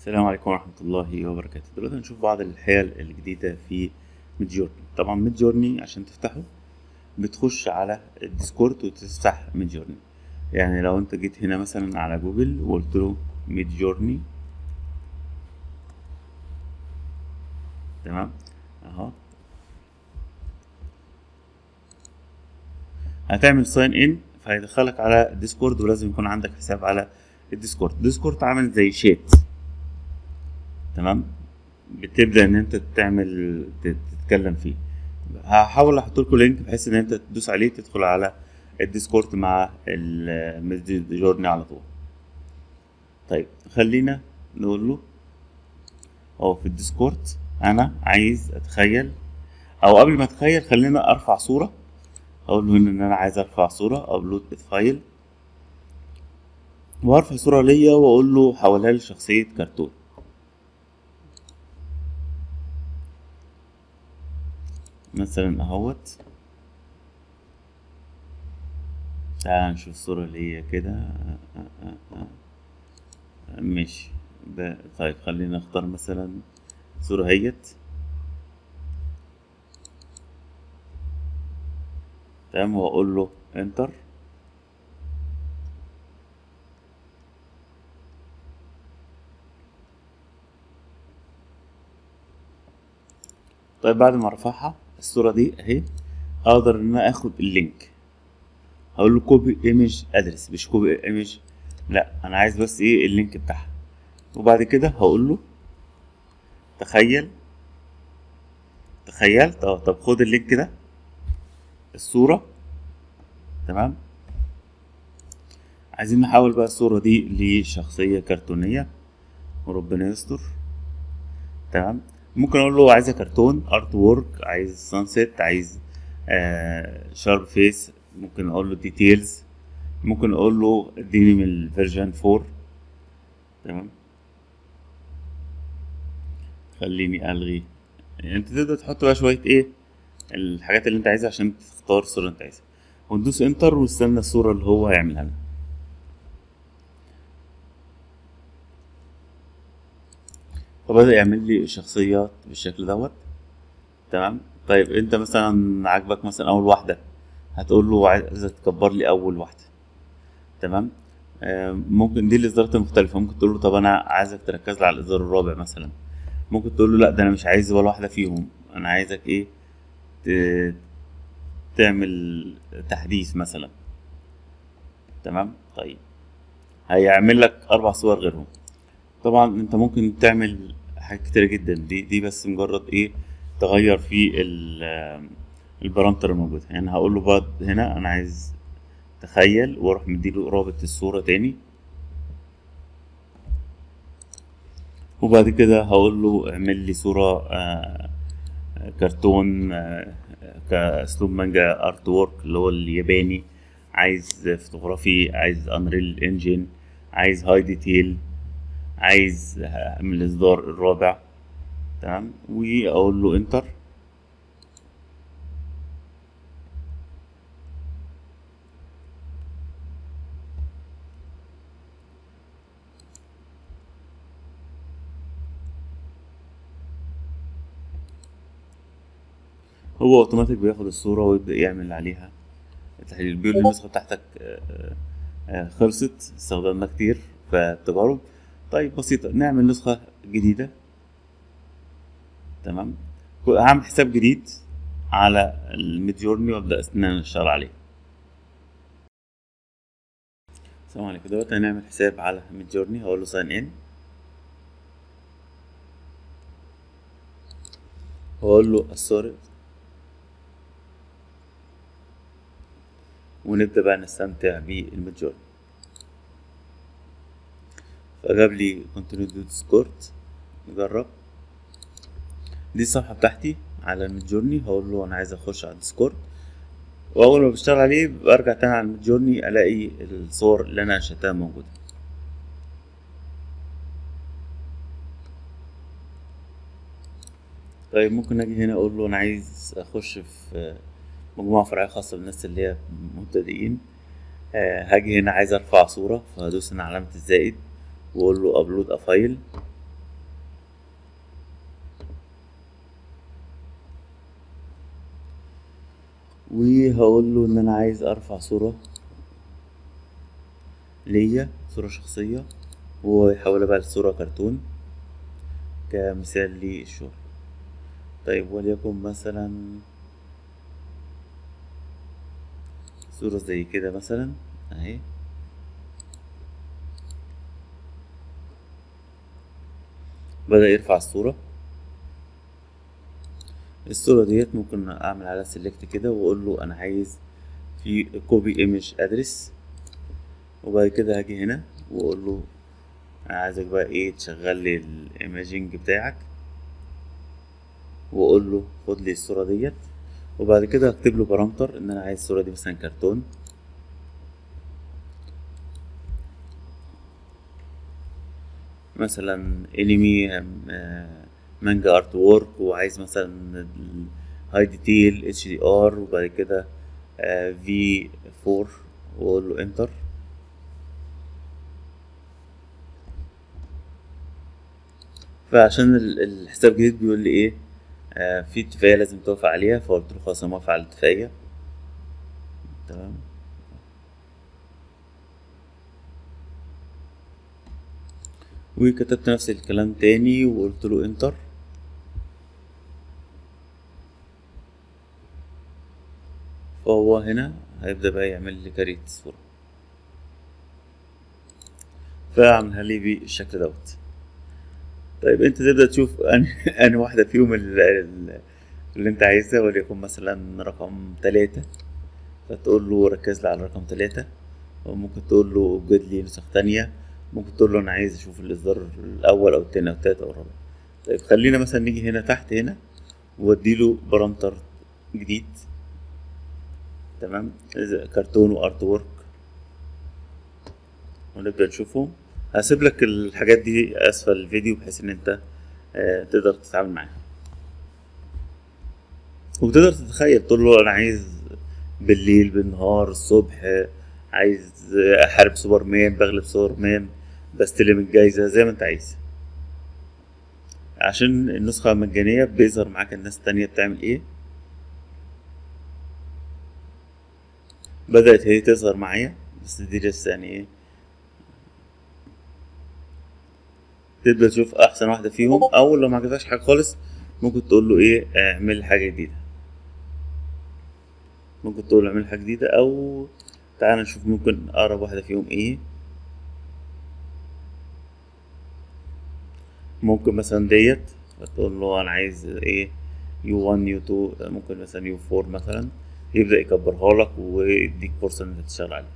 السلام عليكم ورحمة الله وبركاته دلوقتي هنشوف بعض الحيل الجديدة في ميد جورني طبعا ميد جورني عشان تفتحه بتخش على الديسكورد وتفتح ميد جورني يعني لو انت جيت هنا مثلا على جوجل وقلت له ميد جورني تمام اهو هتعمل ساين ان فهيدخلك على الديسكورد ولازم يكون عندك حساب على الديسكورد ديسكورد عامل زي شات تمام بتبدا ان انت تعمل تتكلم فيه هحاول احط لكم لينك بحيث ان انت تدوس عليه تدخل على الديسكورد مع المسجد جورني على طول طيب خلينا نقول له اهو في الديسكورد انا عايز اتخيل او قبل ما اتخيل خلينا ارفع صوره اقول له ان انا عايز ارفع صوره ابلود فايل وارفع صوره ليا واقول له حولها لي شخصيه كرتون مثلا اهوت تعال نشوف الصورة اللي هي كده ماشي طيب خلينا نختار مثلا صورة هيت تمام واقول له انتر طيب بعد ما ارفعها الصورة دي اهي اقدر ان انا اخد اللينك هقول له كوبي ايمج ادرس مش كوبي ايمج لا انا عايز بس ايه اللينك بتاعها وبعد كده هقول له تخيل تخيلت اه طب خد اللينك ده الصورة تمام عايزين نحول بقى الصورة دي لشخصية كرتونية وربنا يستر تمام ممكن اقول له عايزه كرتون ارت وورك عايز سانسيت عايز آه شارب فيس ممكن اقول له ديتيلز ممكن اقول له اديني من الفيرجن 4 تمام خليني الغي يعني انت تقدر تحط بقى شويه ايه الحاجات اللي انت عايزها عشان تختار الصوره اللي انت عايزها وندوس انتر ونستنى الصوره اللي هو هيعملها لنا فبدأ يعمل لي شخصيات بالشكل دوت تمام طيب انت مثلا عاجبك مثلا اول واحدة هتقول له عايزك تكبر لي اول واحدة تمام آه ممكن دي الاصدارات المختلفة ممكن تقول له طب انا عايزك تركز لي على الاصدار الرابع مثلا ممكن تقول له لا ده انا مش عايز ولا واحدة فيهم انا عايزك ايه تعمل تحديث مثلا تمام طيب هيعمل لك اربع صور غيرهم طبعا انت ممكن تعمل حاجات كتيرة جدا دي دي بس مجرد ايه تغير في البارامتر الموجودة يعني هقول له بقى هنا انا عايز تخيل واروح مديله رابط الصورة تاني وبعد كده هقول له اعمل لي صورة آه كرتون آه كاسلوب مانجا ارت وورك اللي هو الياباني عايز فوتوغرافي عايز انريل انجن عايز هاي ديتيل عايز من الاصدار الرابع تمام واقول له انتر هو اوتوماتيك بياخد الصورة ويبدأ يعمل عليها التحليل بيقول النسخة بتاعتك خلصت استخدمنا كتير في التجارب طيب بسيطة نعمل نسخة جديدة تمام هعمل حساب جديد على الميد جورني وابدأ ان انا اشتغل عليه السلام عليكم دلوقتي هنعمل حساب على ميد جورني هقول له ساين ان واقول له السوري ونبدأ بقى نستمتع بالميد جورني فجاب لي كونتينيو ديسكورد نجرب دي الصفحة بتاعتي على الميد جورني هقول له انا عايز اخش على الديسكورد واول ما بشتغل عليه برجع تاني على الميد جورني الاقي الصور اللي انا انشأتها موجودة طيب ممكن اجي هنا اقول له انا عايز اخش في مجموعة فرعية خاصة بالناس اللي هي مبتدئين آه هاجي هنا عايز ارفع صورة فهدوس هنا علامة الزائد واقول له ابلود افايل وهقول له ان انا عايز ارفع صورة ليا صورة شخصية ويحولها بقى لصورة كرتون كمثال للشغل طيب وليكن مثلا صورة زي كده مثلا اهي بدأ يرفع الصورة الصورة ديت ممكن اعمل عليها سيلكت كده واقول له انا عايز في كوبي ايمج ادرس وبعد كده هاجي هنا واقول له انا عايزك بقى ايه تشغل لي الايماجينج بتاعك واقول له خد لي الصورة ديت وبعد كده هكتب له بارامتر ان انا عايز الصورة دي مثلا كرتون مثلا انمي مانجا ارت وورك وعايز مثلا هاي ديتيل اتش دي ار وبعد كده في 4 واقول له انتر فعشان ال- الحساب الجديد بيقول لي ايه آه في اتفاقية لازم توافق عليها فقلت له خلاص انا موافق على الاتفاقية تمام وكتبت نفس الكلام تاني وقلت له انتر فهو هنا هيبدأ بقى يعمل لي كاريت الصورة فاعملها لي بالشكل دوت طيب انت تبدأ تشوف أنهي أنهي واحدة فيهم ال- ال- اللي انت عايزها وليكن مثلا رقم تلاتة فتقول له ركز لي على رقم تلاتة وممكن تقول له وجد لي نسخ تانية ممكن تقول له انا عايز اشوف الاصدار الاول او التاني او التالت او الرابع طيب خلينا مثلا نيجي هنا تحت هنا واديله بارامتر جديد تمام إذا كرتون وارت وورك ونبدأ نشوفهم هسيب لك الحاجات دي اسفل الفيديو بحيث ان انت آه، تقدر تتعامل معاها وتقدر تتخيل تقول له انا عايز بالليل بالنهار الصبح آه، عايز آه، احارب سوبرمان بغلب سوبرمان بستلم الجايزة زي ما انت عايز عشان النسخة مجانية بيظهر معاك الناس التانية بتعمل ايه بدأت هي تظهر معايا بس دي لسه يعني ايه تبدأ تشوف أحسن واحدة فيهم أو لو ما عجبتكش حاجة خالص ممكن تقول له إيه اعمل حاجة جديدة ممكن تقول له اعمل حاجة جديدة أو تعالى نشوف ممكن أقرب واحدة فيهم إيه ممكن مثلا ديت تقول له أنا عايز إيه يو 1 يو 2 ممكن مثلا يو 4 مثلا يبدأ يكبرها لك ويديك فرصة إن أنت تشتغل عليها